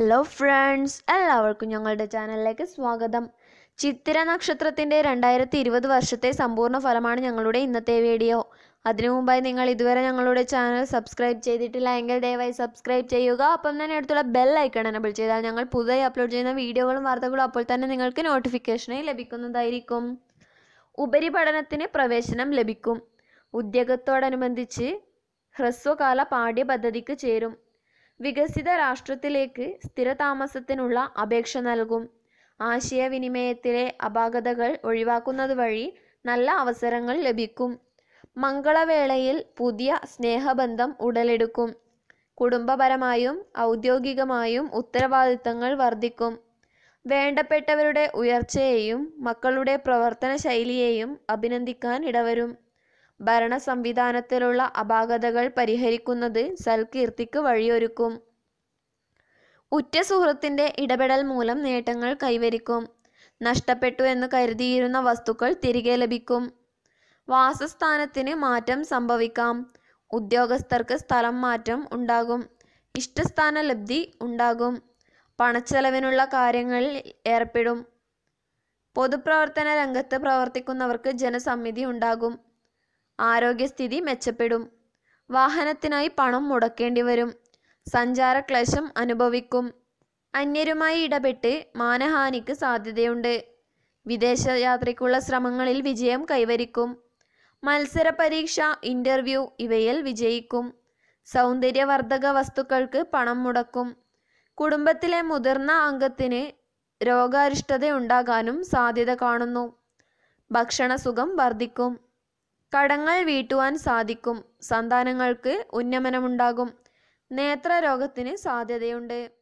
hello friends എല്ലാവർക്കും ഞങ്ങളുടെ ചാനലിലേക്ക് സ്വാഗതം ചിത്തിര നക്ഷത്രത്തിൻ്റെ രണ്ടായിരത്തി ഇരുപത് വർഷത്തെ സമ്പൂർണ്ണ ഫലമാണ് ഞങ്ങളുടെ ഇന്നത്തെ വീഡിയോ അതിനു മുമ്പായി നിങ്ങൾ ഇതുവരെ ഞങ്ങളുടെ ചാനൽ സബ്സ്ക്രൈബ് ചെയ്തിട്ടില്ല എങ്കിൽ ദയവായി സബ്സ്ക്രൈബ് ചെയ്യുക അപ്പം തന്നെ അടുത്തുള്ള ബെൽ ഐക്കൺ എനബിൾ ചെയ്താൽ ഞങ്ങൾ പുതുതായി അപ്ലോഡ് ചെയ്യുന്ന വീഡിയോകളും വാർത്തകളും അപ്പോൾ തന്നെ നിങ്ങൾക്ക് നോട്ടിഫിക്കേഷനായി ലഭിക്കുന്നതായിരിക്കും ഉപരിപഠനത്തിന് പ്രവേശനം ലഭിക്കും ഉദ്യോഗത്തോടനുബന്ധിച്ച് ഹ്രസ്വകാല പാഠ്യപദ്ധതിക്ക് ചേരും വികസിത രാഷ്ട്രത്തിലേക്ക് സ്ഥിരതാമസത്തിനുള്ള അപേക്ഷ നൽകും ആശയവിനിമയത്തിലെ അപാകതകൾ ഒഴിവാക്കുന്നത് വഴി നല്ല അവസരങ്ങൾ ലഭിക്കും മംഗളവേളയിൽ പുതിയ സ്നേഹബന്ധം ഉടലെടുക്കും കുടുംബപരമായും ഔദ്യോഗികമായും ഉത്തരവാദിത്തങ്ങൾ വർദ്ധിക്കും വേണ്ടപ്പെട്ടവരുടെ ഉയർച്ചയെയും മക്കളുടെ പ്രവർത്തന ശൈലിയെയും അഭിനന്ദിക്കാൻ ഇടവരും ഭരണ സംവിധാനത്തിലുള്ള അപാകതകൾ പരിഹരിക്കുന്നത് സൽകീർത്തിക്ക് വഴിയൊരുക്കും ഉറ്റ സുഹൃത്തിൻ്റെ ഇടപെടൽ മൂലം നേട്ടങ്ങൾ കൈവരിക്കും നഷ്ടപ്പെട്ടു എന്ന് കരുതിയിരുന്ന വസ്തുക്കൾ തിരികെ ലഭിക്കും വാസസ്ഥാനത്തിന് മാറ്റം സംഭവിക്കാം ഉദ്യോഗസ്ഥർക്ക് സ്ഥലം മാറ്റം ഉണ്ടാകും ഇഷ്ടസ്ഥാന ലബ്ധി ഉണ്ടാകും പണച്ചെലവിനുള്ള കാര്യങ്ങളിൽ ഏർപ്പെടും പൊതുപ്രവർത്തന രംഗത്ത് പ്രവർത്തിക്കുന്നവർക്ക് ജനസമ്മിതി ഉണ്ടാകും ആരോഗ്യസ്ഥിതി മെച്ചപ്പെടും വാഹനത്തിനായി പണം മുടക്കേണ്ടി വരും സഞ്ചാരക്ലേശം അനുഭവിക്കും അന്യരുമായി ഇടപെട്ട് മാനഹാനിക്ക് സാധ്യതയുണ്ട് വിദേശയാത്രയ്ക്കുള്ള ശ്രമങ്ങളിൽ വിജയം കൈവരിക്കും മത്സര പരീക്ഷ ഇൻ്റർവ്യൂ ഇവയിൽ വിജയിക്കും സൗന്ദര്യവർദ്ധക വസ്തുക്കൾക്ക് പണം മുടക്കും കുടുംബത്തിലെ മുതിർന്ന അംഗത്തിന് രോഗാരിഷ്ടതയുണ്ടാകാനും സാധ്യത കാണുന്നു ഭക്ഷണസുഖം വർദ്ധിക്കും കടങ്ങൾ വീട്ടുവാൻ സാധിക്കും സന്താനങ്ങൾക്ക് ഉന്നമനമുണ്ടാകും നേത്രരോഗത്തിന് സാധ്യതയുണ്ട്